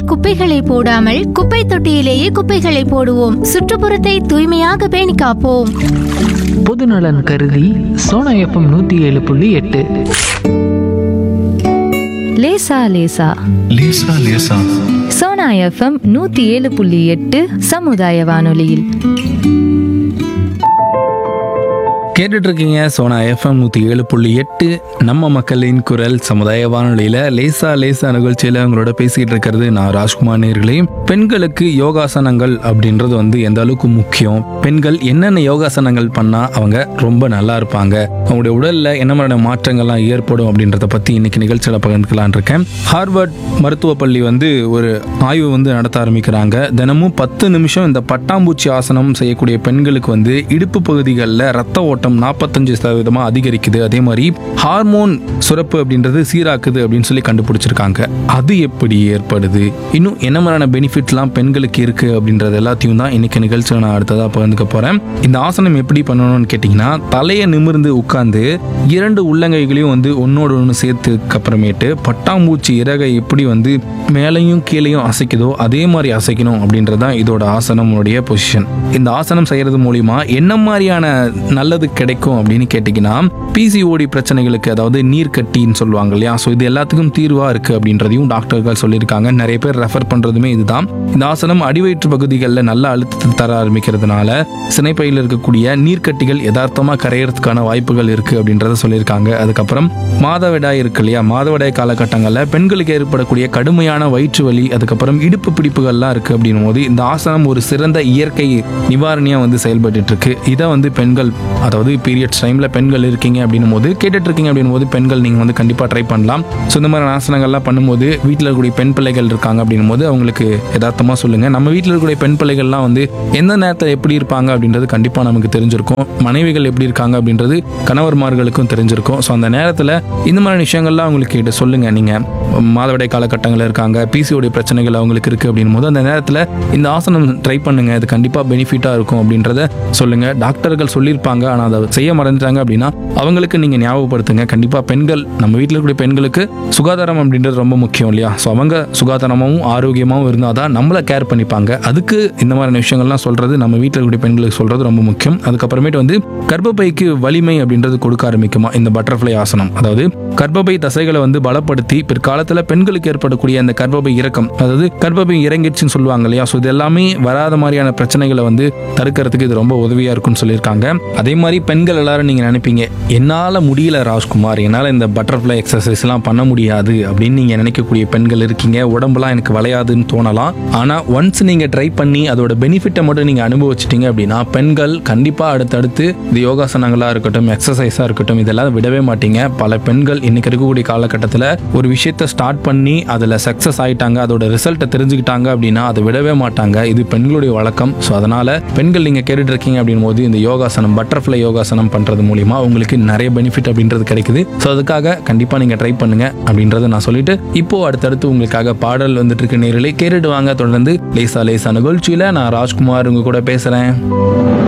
குப்பைகளை போடாமல் குப்பை தொட்டியிலேயே குப்பைகளை போடுவோம் சுற்றுப்புறத்தை தூய்மையாக பேணி காப்போம் பொதுநலன் கருதி சோனா எஃப்எம் நூற்றி ஏழு புள்ளி எட்டு லேசா லேசா லேசா லேசா சோனா எஃப்எம் நூத்தி ஏழு புள்ளி எட்டு சமுதாய வானொலியில் கேட்டுட்டு இருக்கீங்க சோனா எஃப்எம் நூற்றி ஏழு புள்ளி எட்டு நம்ம மக்களின் குரல் சமுதாய வானொலியில் லேசா லேசா நிகழ்ச்சியில் அவங்களோட பேசிக்கிட்டு இருக்கிறது நான் ராஜ்குமார் நேர்களே பெண்களுக்கு யோகாசனங்கள் அப்படின்றது வந்து எந்த அளவுக்கு முக்கியம் பெண்கள் என்னென்ன யோகாசனங்கள் பண்ணால் அவங்க ரொம்ப நல்லா இருப்பாங்க அவங்களுடைய உடலில் என்ன மாதிரியான மாற்றங்கள்லாம் ஏற்படும் அப்படின்றத பற்றி இன்னைக்கு நிகழ்ச்சியில் பகிர்ந்துக்கலான் இருக்கேன் ஹார்வர்ட் மருத்துவ பள்ளி வந்து ஒரு ஆய்வு வந்து நடத்த ஆரம்பிக்கிறாங்க தினமும் பத்து நிமிஷம் இந்த பட்டாம்பூச்சி ஆசனம் செய்யக்கூடிய பெண்களுக்கு வந்து இடுப்பு பகுதிகளில் ரத்த ஓட்டம் நாற்பத்தஞ்சு சதவீதமாக அதிகரிக்குது அதே மாதிரி ஹார்மோன் சுரப்பு அப்படின்றது சீராக்குது அப்படின்னு சொல்லி கண்டுபிடிச்சிருக்காங்க அது எப்படி ஏற்படுது இன்னும் என்ன மாதிரியான பெனிஃபிட்லாம் பெண்களுக்கு இருக்கு அப்படின்றது எல்லாத்தையும் தான் இன்னைக்கு நிகழ்ச்சியில் நான் அடுத்ததாக பகிர்ந்துக்க போறேன் இந்த ஆசனம் எப்படி பண்ணணும்னு கேட்டிங்கன்னா தலையை நிமிர்ந்து உட்கார்ந்து இரண்டு உள்ளங்கைகளையும் வந்து ஒன்னோடு ஒன்று சேர்த்துக்கு அப்புறமேட்டு பட்டாம்பூச்சி இறகை எப்படி வந்து மேலையும் கீழையும் அசைக்குதோ அதே மாதிரி அசைக்கணும் அப்படின்றது தான் இதோட ஆசனமுடைய பொசிஷன் இந்த ஆசனம் செய்யறது மூலிமா என்ன மாதிரியான நல்லது கிடைக்கும் அப்படின்னு கேட்டிங்கன்னா பிசிஓடி பிரச்சனைகளுக்கு அதாவது நீர் கட்டின்னு சொல்லுவாங்க இல்லையா ஸோ இது எல்லாத்துக்கும் தீர்வாக இருக்குது அப்படின்றதையும் டாக்டர்கள் சொல்லியிருக்காங்க நிறைய பேர் ரெஃபர் பண்ணுறதுமே இதுதான் இந்த ஆசனம் அடிவயிற்று பகுதிகளில் நல்ல அழுத்தத்தை தர ஆரம்பிக்கிறதுனால சினைப்பையில் இருக்கக்கூடிய நீர்க்கட்டிகள் யதார்த்தமாக கரையிறதுக்கான வாய்ப்புகள் இருக்குது அப்படின்றத சொல்லியிருக்காங்க அதுக்கப்புறம் மாதவிடாய் இருக்கு இல்லையா மாதவிடாய் காலகட்டங்களில் பெண்களுக்கு ஏற்படக்கூடிய கடுமையான வயிற்று வலி அதுக்கப்புறம் இடுப்பு பிடிப்புகள்லாம் இருக்குது அப்படின்னும் போது இந்த ஆசனம் ஒரு சிறந்த இயற்கை நிவாரணியாக வந்து செயல்பட்டு இருக்கு இதை வந்து பெண்கள் அதாவது பீரியட்ஸ் டைமில் பெண்கள் இருக்கீங்க அப்படின்னும் போது கேட்டுட்டு இருக்கீங்க அப்படின்னும் போது பெண்கள் நீங்கள் வந்து கண்டிப்பாக ட்ரை பண்ணலாம் ஸோ இந்த மாதிரி ஆசனங்கள்லாம் பண்ணும்போது வீட்டில் இருக்கக்கூடிய பெண் பிள்ளைகள் இருக்காங்க அப்படின்னும் போது அவங்களுக்கு யதார்த்தமாக சொல்லுங்கள் நம்ம வீட்டில் இருக்கக்கூடிய பெண் பிள்ளைகள்லாம் வந்து எந்த நேரத்தில் எப்படி இருப்பாங்க அப்படின்றது கண்டிப்பாக நமக்கு தெரிஞ்சிருக்கும் மனைவிகள் எப்படி இருக்காங்க அப்படின்றது கணவர்மார்களுக்கும் தெரிஞ்சிருக்கும் ஸோ அந்த நேரத்தில் இந்த மாதிரி விஷயங்கள்லாம் அவங்களுக்கு கிட்ட சொல்லுங்கள் நீங்கள் மாதவிடாய் காலகட்டங்களில் இருக்காங்க பிசிஓடி பிரச்சனைகள் அவங்களுக்கு இருக்குது அப்படின்னும் போது அந்த நேரத்தில் இந்த ஆசனம் ட்ரை பண்ணுங்க இது கண்டிப்பாக பெனிஃபிட்டாக இருக்கும் அப்படின்றத சொல்லுங்கள் டாக்டர்கள் சொல்லியிருப்பாங்க ஆனால் அதை செய்ய மறந்துட்டாங்க அப்படின்னா அவங்களுக்கு நீங்கள் ஞாபகப்படுத்துங்க கண்டிப்பாக பெண்கள் நம்ம வீட்டில் இருக்கக்கூடிய பெண்களுக்கு சுகாதாரம் அப்படின்றது ரொம்ப முக்கியம் இல்லையா ஸோ அவங்க சுகாதாரமாகவும் ஆரோக்கியமாகவும் இருந்தால் தான் நம்மளை கேர் பண்ணிப்பாங்க அதுக்கு இந்த மாதிரியான விஷயங்கள்லாம் சொல்கிறது நம்ம வீட்டில் இருக்கக்கூடிய பெண்களுக்கு சொல்கிறது ரொம்ப முக்கியம் அதுக்கப்புறமேட்டு வந்து கர்ப்பப்பைக்கு வலிமை அப்படின்றது கொடுக்க ஆரம்பிக்குமா இந்த பட்டர்ஃப்ளை ஆசனம் அதாவது கர்ப்பப்பை தசைகளை வந்து பலப்படுத்தி பிற்காலத்தில் பெண்களுக்கு ஏற்படக்கூடிய அந்த கர்ப்பப்பை இறக்கம் அதாவது கர்ப்பப்பை இறங்கிடுச்சுன்னு சொல்லுவாங்க இல்லையா ஸோ இது எல்லாமே வராத மாதிரியான பிரச்சனைகளை வந்து தடுக்கிறதுக்கு இது ரொம்ப உதவியாக இருக்கும்னு சொல்லியிருக்காங்க அதே மாதிரி பெண்கள் எல்லாரும் நீங்கள் நினைப்பீங்க என்னால் முடியல ராஜ்குமார் என்னால் இந்த பட்டர்ஃப்ளை எக்ஸசைஸ்லாம் பண்ண முடியாது அப்படின்னு நீங்கள் நினைக்கக்கூடிய பெண்கள் இருக்கீங்க உடம்புலாம் எனக்கு வளையாதுன்னு தோணலாம் ஆனால் ஒன்ஸ் நீங்கள் ட்ரை பண்ணி அதோட பெனிஃபிட்டை மட்டும் நீங்கள் அனுபவிச்சிட்டீங்க அப்படின்னா பெண்கள் கண்டிப்பாக அடுத்தடுத்து இது யோகாசனங்களாக இருக்கட்டும் எக்ஸசைஸாக இருக்கட்டும் இதெல்லாம் விடவே மாட்டீங்க பல பெண்கள் இன்னைக்கு இருக்கக்கூடிய காலகட்டத்தில் ஒரு விஷயத்தை ஸ்டார்ட் பண்ணி அதில் சக்ஸஸ் ஆயிட்டாங்க அதோட ரிசல்ட்டை தெரிஞ்சுக்கிட்டாங்க அப்படின்னா அதை விடவே மாட்டாங்க இது பெண்களுடைய வழக்கம் ஸோ அதனால பெண்கள் நீங்கள் கேட்டுட்டு இருக்கீங்க அப்படின் போது இந்த யோகாசனம் பட்டர்ஃப்ளை யோகாசனம் பண்ணுறது மூலிமா உங்களுக்கு நிறைய பெனிஃபிட் அப்படின்றது கிடைக்குது ஸோ அதுக்காக கண்டிப்பாக நீங்கள் ட்ரை பண்ணுங்க அப்படின்றத நான் சொல்லிட்டு இப்போ அடுத்தடுத்து உங்களுக்காக பாடல் வந்துட்டு இருக்க நேரிலே கேட்டுட்டு வாங்க தொடர்ந்து லேசா லேசா நிகழ்ச்சியில் நான் ராஜ்குமார் உங்க கூட பேசுகிறேன்